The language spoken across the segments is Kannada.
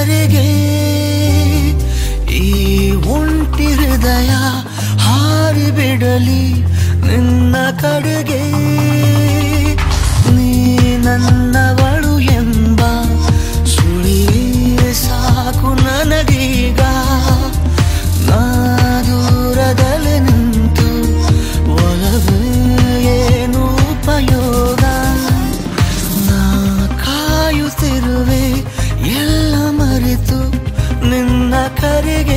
ಕರೆಗೆ ಈ ಒಂಟಿ ಹೃದಯ ಹಾರಿ ಬಿಡಲಿ ನಿನ್ನ ಕಡೆಗೆ ನೀ ನನ್ನವಳು ಎಂಬ ಸುಳಿಯೇ ಸಾಕು ನನಗೀಗ ನಾ ದೂರದಲ್ಲಿ ನಿಂತು ಒಲವೇ ಏನು ಉಪಯೋಗ ನಾ ಕಾಯುತ್ತಿರುವೆ ಎಲ್ಲ ಮರೆತು ನಿನ್ನ ಕರೆಗೆ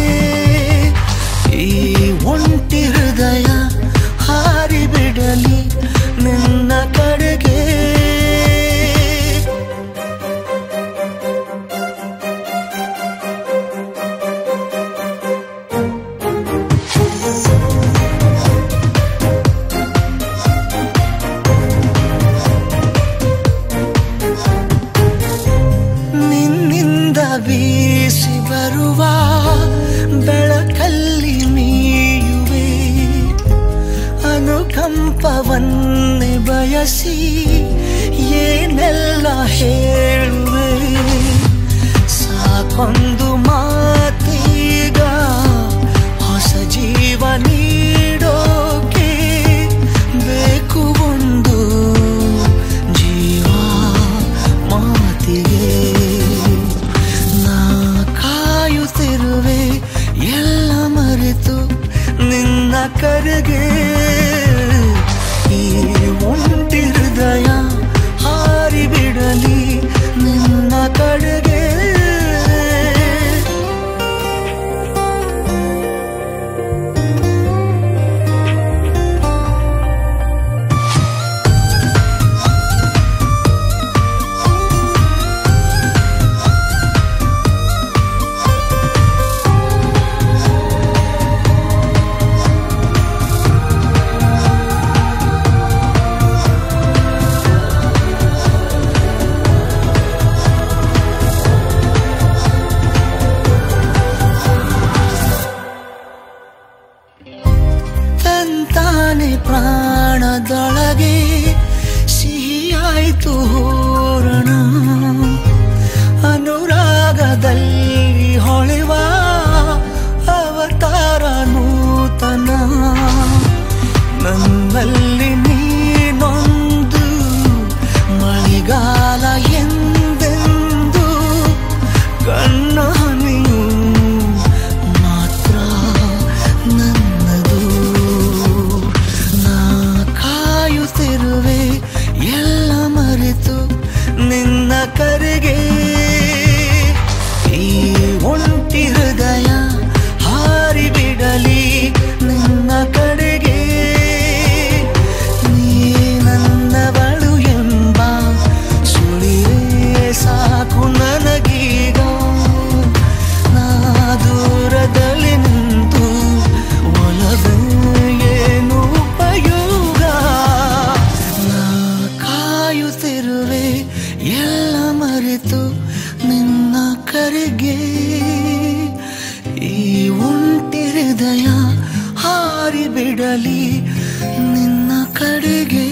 ಈ ಒಂಟಿ ಹೃದಯ ಹಾರಿ ಬಿಡಲಿ ನಿನ್ನ ಕಡೆಗೆ ನಿನ್ನಿಂದ ಬೀಸಿ ಬರುವ ಬೆಳಕಲ್ಲಿ ನೀಯುವೆ ಅನುಕಂಪವನ್ನೇ ಬಯಸಿ ಏನೆಲ್ಲ ಹೇಳುವೆ ಸಾಕೊಂದು ಮಾತೀಗ ಹೊಸ ಜೀವ ನೀಡೋಕೆ ಬೇಕು ಒಂದು ಜೀವ ಮಾತಿಗೆ ನಾ ಕಾಯುತ್ತಿರುವೆ ಎಲ್ಲ ಮರೆತು ನಿನ್ನ ಕರೆಗೆ ಈ ಒಂಟಿ ಹೃದಯ ಹಾರಿ ಬಿಡಲಿ ನಿನ್ನ ಕಡೆಗೆ ತಂತಾನೆ ಪ್ರಾಣದೊಳಗೆ ಸಿಹಿಯಾಯ್ತು ಹೂರಣ ಅನುರಾಗದಲ್ಲಿ ಹೊಳೆವ ಅವತಾರ ನೂತನ ನನ್ನಲ್ಲಿ ನೀನೊಂದು ಮಳೆಗಾಲ ಎಂದೆಂದು ಕಣ್ಣ ಹನಿಯು ಮಾತ್ರ ನನ್ನದು ನಾ ಕಾಯುತ್ತಿರುವೆ ಎಲ್ಲ ಮರೆತು ನಿನ್ನ ಕರೆಗೆ ಈ ಒಂಟಿ ಹೃದಯ ಹಾರಿ ಬಿಡಲಿ ನಿನ್ನ ಕಡೆಗೆ ನೀ ನನ್ನವಳು ಎಂಬ ಸುಳಿಯೇ ಸಾಕು ನನಗೀಗ ನಾ ದೂರದಲ್ಲಿ ನಿಂತು ಒಲವೇ ಏನು ಉಪಯೋಗ ನಾ ಕಾಯುತ್ತಿರುವೆ ಎಲ್ಲ ಮರೆತು ನಿನ್ನ ಕರೆಗೆ ಈ ಒಂಟಿ ಹೃದಯ ಹಾರಿ ಬಿಡಲಿ ನಿನ್ನ ಕಡೆಗೆ